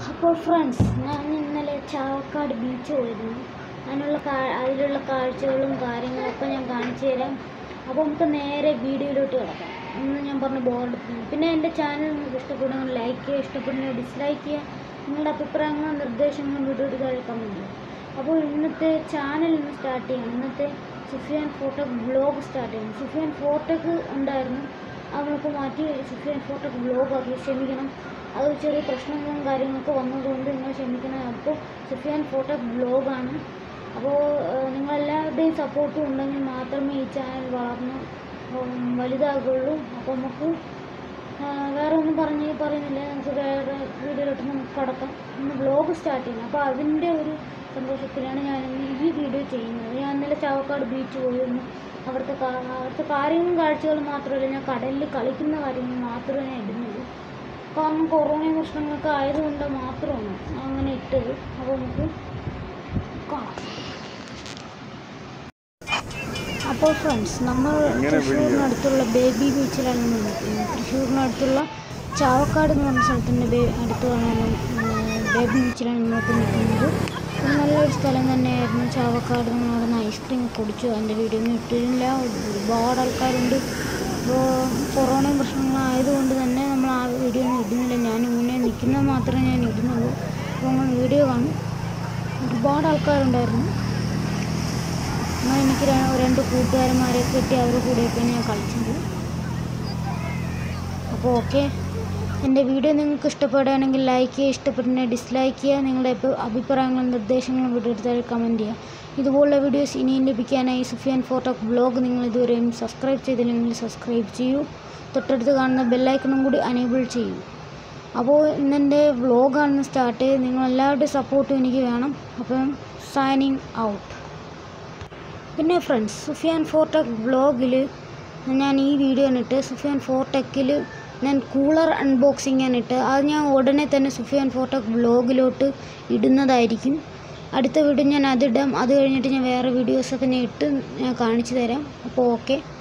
അപ്പോൾ ഫ്രണ്ട്സ് ഞാൻ ഇന്നലെ ചാവക്കാട് ബീച്ച് പോയിരുന്നു അതിനുള്ള കാ അതിലുള്ള കാഴ്ചകളും കാര്യങ്ങളൊക്കെ ഞാൻ കാണിച്ചു തരാം അപ്പോൾ നമുക്ക് നേരെ വീഡിയോയിലോട്ട് കിടക്കാം ഇന്ന് ഞാൻ പറഞ്ഞ ബോർഡ് പിന്നെ എൻ്റെ ചാനൽ നിങ്ങൾക്ക് ഇഷ്ടപ്പെടുന്ന ലൈക്ക് ചെയ്യുക ഇഷ്ടപ്പെടുന്ന ഡിസ്ലൈക്ക് ചെയ്യുക നിങ്ങളുടെ അഭിപ്രായങ്ങളും നിർദ്ദേശങ്ങളും വീഡിയോയിൽ താഴെ കമൻറ്റ് ചെയ്യുക അപ്പോൾ ഇന്നത്തെ ചാനൽ ഇന്ന് സ്റ്റാർട്ട് ചെയ്യണം ഇന്നത്തെ സുഫിയാൻ ഫോട്ടോക്ക് ബ്ലോഗ് സ്റ്റാർട്ട് ചെയ്യണം സുഫിയാൻ ഫോട്ടോക്ക് ഉണ്ടായിരുന്നു അത് നമുക്ക് മാറ്റി സുഫിയാൻ ഫോട്ടോക്ക് ബ്ലോഗ് ആക്കി ക്ഷമിക്കണം അത് ചെറിയ പ്രശ്നങ്ങളും കാര്യങ്ങളൊക്കെ വന്നതുകൊണ്ട് നിങ്ങൾ ക്ഷമിക്കണം അപ്പോൾ സുഫിയാൻ ഫോട്ടോ ബ്ലോഗാണ് അപ്പോൾ നിങ്ങളെല്ലാവരുടെയും സപ്പോർട്ടും ഉണ്ടെങ്കിൽ മാത്രമേ ഈ ചാനൽ വളർന്ന് ഉം, വലുതാകുള്ളൂ അപ്പോൾ നമുക്ക് ആ, വേറെ ഒന്നും പറഞ്ഞ് പറയുന്നില്ല നമുക്ക് വേറെ വീഡിയോയിലോട്ട് നമുക്ക് കടക്കാം ഇന്ന് വ്ലോഗ് സ്റ്റാർട്ട് ചെയ്യുന്നത് അപ്പോൾ അതിൻ്റെ ഒരു സന്തോഷത്തിലാണ് ഞാൻ ഇന്ന് ഈ വീഡിയോ ചെയ്യുന്നത് ഞാൻ ഇന്നലെ ചാവക്കാട് ബീച്ച് പോയിരുന്നു അവിടുത്തെ കാ- അവിടുത്തെ കാര്യങ്ങളും കാഴ്ചകളും മാത്രമല്ല ഞാൻ കടലിൽ കളിക്കുന്ന കാര്യങ്ങൾ മാത്രമേ ഞാൻ ഇടുന്നുള്ളൂ കാരണം കൊറോണയും പ്രശ്നങ്ങളൊക്കെ ആയതുകൊണ്ട് മാത്രമാണ് അങ്ങനെ ഇട്ടത് അപ്പോൾ നമുക്ക് കാണാം അപ്പോൾ ഫ്രണ്ട്സ് നമ്മൾ തൃശ്ശൂരിനടുത്തുള്ള ബേബി ബീച്ചിലാണ് നമ്മൾ നിൽക്കുന്നത് തൃശ്ശൂരിനടുത്തുള്ള ചാവക്കാട് എന്ന് പറഞ്ഞ സ്ഥലത്തിൻ്റെ ബേ അടുത്താണ് ബേബി ബീച്ചിലാണ് നമ്മളിപ്പോൾ നിൽക്കുന്നത് അത് നല്ലൊരു സ്ഥലം തന്നെയായിരുന്നു ചാവക്കാട് നമ്മൾ അവിടെ നിന്ന് ഐസ്ക്രീം കുടിച്ചു അതിൻ്റെ വീഡിയോ ഒന്നും ഇട്ടില്ല ഒരുപാട് ആൾക്കാരുണ്ട് ഇപ്പോൾ കൊറോണയും പ്രശ്നങ്ങളും ആയതുകൊണ്ട് തന്നെ നമ്മൾ ആ വീഡിയോ ഒന്നും ഇടുന്നില്ല ഞാൻ ഇങ്ങനെ നിൽക്കുന്നത് മാത്രമേ ഞാൻ ഇടുന്നുള്ളൂ അപ്പോൾ നമ്മൾ വീഡിയോ കാണും ഒരുപാട് ആൾക്കാരുണ്ടായിരുന്നു എന്നാൽ എനിക്ക് ര- രണ്ട് കൂട്ടുകാരന്മാരെ കിട്ടി അവരുടെ കൂടെയൊക്കെ ഞാൻ കളിച്ചത് അപ്പോൾ ഓക്കെ എൻ്റെ വീഡിയോ നിങ്ങൾക്ക് ഇഷ്ടപ്പെടുകയാണെങ്കിൽ ലൈക്ക് ചെയ്യുക ഇഷ്ടപ്പെട്ടിനെ ഡിസ്ലൈക്ക് ചെയ്യുക നിങ്ങളുടെ അഭി- അഭിപ്രായങ്ങളും നിർദ്ദേശങ്ങളും വീഡിയോ താഴെ കമൻറ്റ് ചെയ്യുക ഇതുപോലുള്ള വീഡിയോസ് ഇനിയും ലഭിക്കാനായി സുഫിയാൻ ഫോട്ടോക്ക് ബ്ലോഗ് നിങ്ങൾ ഇതുവരെയും സബ്സ്ക്രൈബ് ചെയ്തില്ലെങ്കിൽ സബ്സ്ക്രൈബ് ചെയ്യൂ തൊട്ടടുത്ത് കാണുന്ന ബെല്ലൈക്കണും കൂടി അനേബിൾ ചെയ്യൂ അപ്പോൾ ഇന്നെൻ്റെ വ്ലോഗാണ് സ്റ്റാർട്ട് ചെയ്ത് നിങ്ങളെല്ലാവരുടെയും സപ്പോർട്ടും എനിക്ക് വേണം അപ്പം സൈനിങ് ഔട്ട് പിന്നെ ഫ്രണ്ട്സ് സുഫിയാൻ ഫോർടെക് വ്ളോഗിൽ ഞാൻ ഈ വീഡിയോ ആണ് ഇട്ട് സുഫിയാൻ ഫോർടെക്കിൽ ഞാൻ കൂളർ അൺബോക്സിംഗ് ആണ് ഇട്ട് അത് ഞാൻ ഉടനെ തന്നെ സുഫിയാൻ ഫോർടെക് വ്ളോഗിലോട്ട് ഇടുന്നതായിരിക്കും അടുത്ത വീഡിയോ ഞാൻ അതിടാം അത് കഴിഞ്ഞിട്ട് ഞാൻ വേറെ വീഡിയോസൊക്കെ ഞാൻ ഇട്ട് ഞാൻ കാണിച്ചു തരാം അപ്പോൾ ഓക്കെ